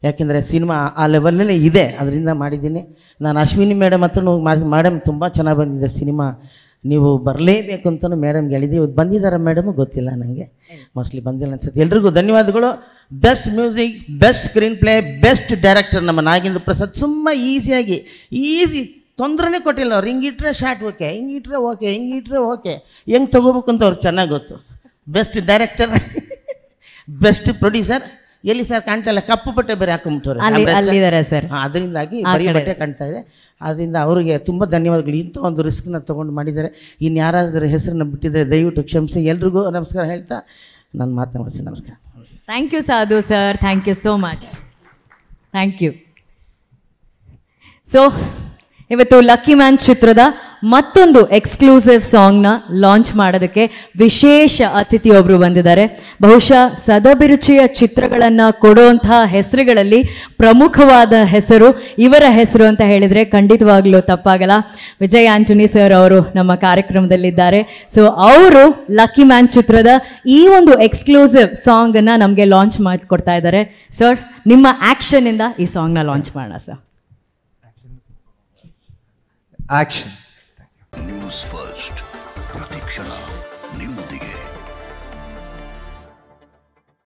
ಯಾಕೆಂದರೆ ಸಿನಿಮಾ ಆ ಲೆವೆಲಲ್ಲೇ ಇದೆ ಅದರಿಂದ ಮಾಡಿದ್ದೀನಿ ನಾನು ಅಶ್ವಿನಿ ಮೇಡಮ್ ಹತ್ರ ಮೇಡಮ್ ತುಂಬ ಚೆನ್ನಾಗಿ ಬಂದಿದೆ ಸಿನಿಮಾ ನೀವು ಬರಲೇಬೇಕು ಅಂತಲೂ ಮೇಡಮ್ಗೆ ಹೇಳಿದ್ದೀವಿ ಇವತ್ತು ಬಂದಿದ್ದಾರೆ ಮೇಡಮು ಗೊತ್ತಿಲ್ಲ ನನಗೆ ಮೋಸ್ಟ್ಲಿ ಬಂದಿಲ್ಲ ಅನ್ಸುತ್ತೆ ಎಲ್ರಿಗೂ ಧನ್ಯವಾದಗಳು best music best screenplay best director ನಮ್ಮ ನಾಗೇಂದ್ರ ಪ್ರಸಾದ್ ತುಂಬ ಈಸಿಯಾಗಿ ಈಸಿ ತೊಂದರೆನೇ ಕೊಟ್ಟಿಲ್ಲ ಅವ್ರು ಹಿಂಗಿಟ್ರೆ ಶಾರ್ಟ್ ಓಕೆ ಹಿಂಗಿಟ್ರೆ ಓಕೆ ಹಿಂಗಿಟ್ರೆ ಓಕೆ ಹೆಂಗೆ ತೊಗೋಬೇಕು ಅಂತ ಅವ್ರಿಗೆ ಚೆನ್ನಾಗಿ ಗೊತ್ತು ಬೆಸ್ಟ್ ಡೈರೆಕ್ಟರ್ ಬೆಸ್ಟ್ ಪ್ರೊಡ್ಯೂಸರ್ ಎಲ್ಲಿ ಸರ್ ಕಾಣ್ತಾ ಇಲ್ಲ ಕಪ್ಪು ಬಟ್ಟೆ ಬೇರೆ ಹಾಕೊಂಬಿಟ್ಟವ್ರೆ ಅಲ್ಲಿ ಅಲ್ಲಿದ್ದಾರೆ ಸರ್ ಹಾ, ಅದರಿಂದಾಗಿ ಬರೀ ಬಟ್ಟೆ ಕಾಣ್ತಾ ಇದೆ ಅದರಿಂದ ಅವರಿಗೆ ತುಂಬ ಧನ್ಯವಾದಗಳು ಇಂಥ ಒಂದು ರಿಸ್ಕ್ನ ತೊಗೊಂಡು ಮಾಡಿದ್ದಾರೆ ಇನ್ನು ಯಾರಾದರೂ ಹೆಸರನ್ನ ಬಿಟ್ಟಿದ್ರೆ ದಯವಿಟ್ಟು ಕ್ಷಮಿಸಿ ಎಲ್ರಿಗೂ ನಮಸ್ಕಾರ ಹೇಳ್ತಾ ನಾನು ಮಾತನಾಡ್ತೀನಿ ನಮಸ್ಕಾರ thank you Sadhu sir thank you so much thank you so ಇವತ್ತು ಲಕ್ಕಿ ಮ್ಯಾನ್ ಚಿತ್ರದ ಮತ್ತೊಂದು ಎಕ್ಸ್ಕ್ಲೂಸಿವ್ ಸಾಂಗ್ನ ಲಾಂಚ್ ಮಾಡೋದಕ್ಕೆ ವಿಶೇಷ ಅತಿಥಿ ಒಬ್ರು ಬಂದಿದ್ದಾರೆ ಬಹುಶಃ ಸದಭಿರುಚಿಯ ಚಿತ್ರಗಳನ್ನು ಕೊಡುವಂತಹ ಹೆಸರುಗಳಲ್ಲಿ ಪ್ರಮುಖವಾದ ಹೆಸರು ಇವರ ಹೆಸರು ಅಂತ ಹೇಳಿದರೆ ಖಂಡಿತವಾಗ್ಲೂ ತಪ್ಪಾಗಲ್ಲ ವಿಜಯ್ ಆಂಟನಿ ಸರ್ ಅವರು ನಮ್ಮ ಕಾರ್ಯಕ್ರಮದಲ್ಲಿದ್ದಾರೆ ಸೊ ಅವರು ಲಕ್ಕಿ ಮ್ಯಾನ್ ಚಿತ್ರದ ಈ ಒಂದು ಎಕ್ಸ್ಕ್ಲೂಸಿವ್ ಸಾಂಗನ್ನು ನಮಗೆ ಲಾಂಚ್ ಮಾಡಿಕೊಡ್ತಾ ಇದ್ದಾರೆ ಸರ್ ನಿಮ್ಮ ಆ್ಯಕ್ಷನಿಂದ ಈ ಸಾಂಗ್ನ ಲಾಂಚ್ ಮಾಡೋಣ ಸರ್ ಆಕ್ಷನ್ ನ್ಯೂಸ್ ಫಸ್ಟ್ ಪ್ರತಿಕ್ಷಣ ನಿಮ್ಮೊಂದಿಗೆ